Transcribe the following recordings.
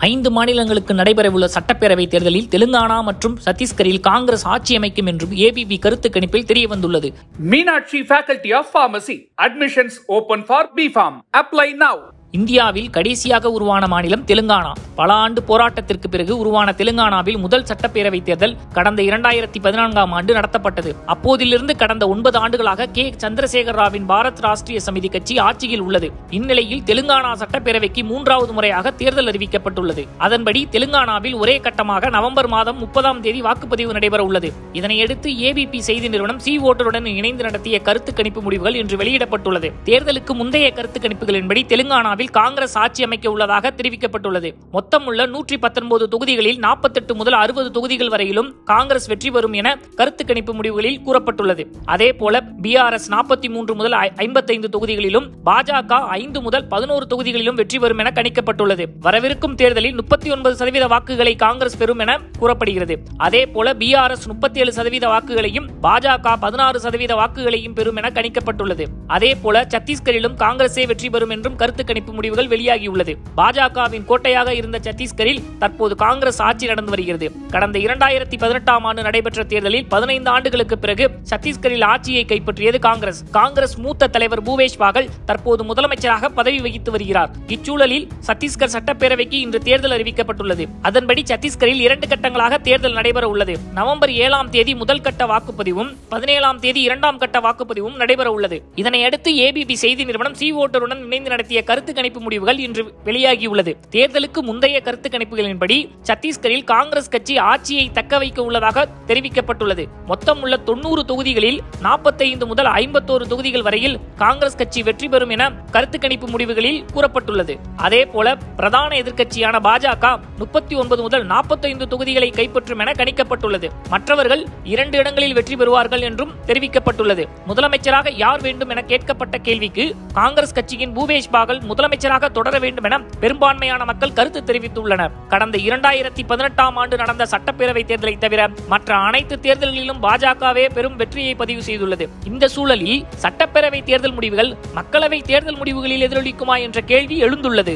ஐந்து மாநிலங்களுக்கு நடைபெறவுள்ள சட்டப்பேரவை தேர்தலில் தெலுங்கானா மற்றும் சத்தீஸ்கரில் காங்கிரஸ் ஆட்சி அமைக்கும் என்றும் ஏபிபி கருத்து கணிப்பில் தெரியவந்துள்ளது Meenakshi Faculty of Pharmacy. Admissions open for BPharm. Apply now. இந்தியாவில் கடைசியாக உருவான மாநிலம் தெலுங்கானா பல ஆண்டு போராட்டத்திற்கு பிறகு உருவான தெலுங்கானாவில் முதல் சட்டப்பேரவை தேர்தல் கடந்த இரண்டாயிரத்தி பதினான்காம் ஆண்டு நடத்தப்பட்டது அப்போதிலிருந்து கடந்த ஒன்பது ஆண்டுகளாக கே சந்திரசேகர ராவின் பாரத் ராஷ்டிரிய சமிதி கட்சி ஆட்சியில் உள்ளது இந்நிலையில் தெலுங்கானா சட்டப்பேரவைக்கு மூன்றாவது முறையாக தேர்தல் அறிவிக்கப்பட்டுள்ளது அதன்படி தெலுங்கானாவில் ஒரே கட்டமாக நவம்பர் மாதம் முப்பதாம் தேதி வாக்குப்பதிவு நடைபெற உள்ளது இதனையடுத்து ஏபிபி செய்தி நிறுவனம் சி ஓட்டருடன் இணைந்து நடத்திய கருத்து கணிப்பு முடிவுகள் இன்று வெளியிடப்பட்டுள்ளது தேர்தலுக்கு முந்தைய கருத்து கணிப்புகளின்படி தெலுங்கானாவில் காங்கிரஸ் ஆட்சி அமைக்க உள்ளதாக தெரிவிக்கப்பட்டுள்ளது மொத்தம் உள்ள நூற்றி பத்தொன்பது தொகுதிகளில் நாற்பத்தெட்டு முதல் அறுபது தொகுதிகள் வரையிலும் காங்கிரஸ் வெற்றி பெறும் என கருத்து கணிப்பு முடிவுகளில் கூறப்பட்டுள்ளது அதே போல பிஆர்எஸ் நாற்பத்தி மூன்று முதல் ஐம்பத்தைந்து தொகுதிகளிலும் பாஜக ஐந்து முதல் பதினோரு தொகுதிகளிலும் வெற்றி பெறும் என கணிக்கப்பட்டுள்ளது வரவிருக்கும் தேர்தலில் முப்பத்தி ஒன்பது சதவீத வாக்குகளை காங்கிரஸ் பெறும் என கூறப்படுகிறது அதே போல பிஆர்எஸ் முப்பத்தி ஏழு சதவீத வாக்குகளையும் பாஜக பதினாறு சதவீத வாக்குகளையும் பெறும் என கணிக்கப்பட்டுள்ளது அதே போல சத்தீஸ்கரிலும் காங்கிரஸே வெற்றி பெறும் என்றும் கருத்து கணிப்பு முடிவுகள் வெளியாகியுள்ளது பாஜகவின் கோட்டையாக இருந்த சத்தீஸ்கரில் தற்போது காங்கிரஸ் ஆட்சி நடந்து வருகிறது கடந்த இரண்டாயிரத்தி பதினெட்டாம் ஆண்டு நடைபெற்ற தேர்தலில் பதினைந்து ஆண்டுகளுக்கு பிறகு சத்தீஸ்கரில் ஆட்சியை கைப்பற்றியது காங்கிரஸ் காங்கிரஸ் மூத்த தலைவர் பூபேஷ் பாகல் தற்போது முதலமைச்சராக பதவி வகித்து வருகிறார் இச்சூழலில் சத்தீஸ்கர் சட்டப்பேரவைக்கு இன்று தேர்தல் அறிவிக்கப்பட்டுள்ளது அதன்படி சத்தீஸ்கரில் இரண்டு கட்டங்களாக தேர்தல் நடைபெற உள்ளது நவம்பர் ஏழாம் தேதி முதல் கட்ட வாக்குப்பதிவும் பதினேழாம் தேதி இரண்டாம் கட்ட வாக்குப்பதிவும் நடைபெற உள்ளது இதனையடுத்து ஏபிபி செய்தி நிறுவனம் சி ஓட்டருடன் இணைந்து நடத்திய கருத்து கணிப்பு முடிவுகள் இன்று வெளியாகியுள்ளது தேர்தலுக்கு முந்தைய கருத்து கணிப்புகளின்படி சத்தீஸ்கரில் காங்கிரஸ் கட்சி ஆட்சியை தக்க வைக்க உள்ளதாக தெரிவிக்கப்பட்டுள்ளது மொத்தம் உள்ள தொண்ணூறு தொகுதிகளில் நாற்பத்தைந்து முதல் ஐம்பத்தோரு தொகுதிகள் வரையில் காங்கிரஸ் கட்சி வெற்றி பெறும் என கருத்து கணிப்பு முடிவுகளில் கூறப்பட்டுள்ளது அதே போல பிரதான எதிர்க்கட்சியான பாஜக முப்பத்தி ஒன்பது முதல் நாற்பத்தைந்து தொகுதிகளை கைப்பற்றும் என கணிக்கப்பட்டுள்ளது மற்றவர்கள் இரண்டு இடங்களில் வெற்றி பெறுவார்கள் என்றும் தெரிவிக்கப்பட்டுள்ளது முதலமைச்சராக யார் வேண்டும் என கேட்கப்பட்ட கேள்விக்கு காங்கிரஸ் கட்சியின் பூபேஷ் பாகல் முதலமைச்சராக தொடர வேண்டும் என பெரும்பான்மையான மக்கள் கருத்து தெரிவித்துள்ளனர் கடந்த இரண்டாயிரத்தி பதினெட்டாம் ஆண்டு நடந்த சட்டப்பேரவை தேர்தலை தவிர மற்ற அனைத்து தேர்தல்களிலும் பாஜகவே பெரும் வெற்றியை பதிவு செய்துள்ளது இந்த சூழலில் சட்டப்பேரவை தேர்தல் முடிவுகள் மக்களவை தேர்தல் முடிவுகளில் எதிரொலிக்குமா என்ற கேள்வி எழுந்துள்ளது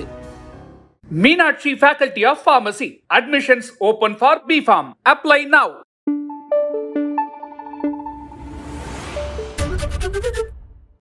Meenakshi Faculty of Pharmacy. Admissions open for BPharm. Apply now.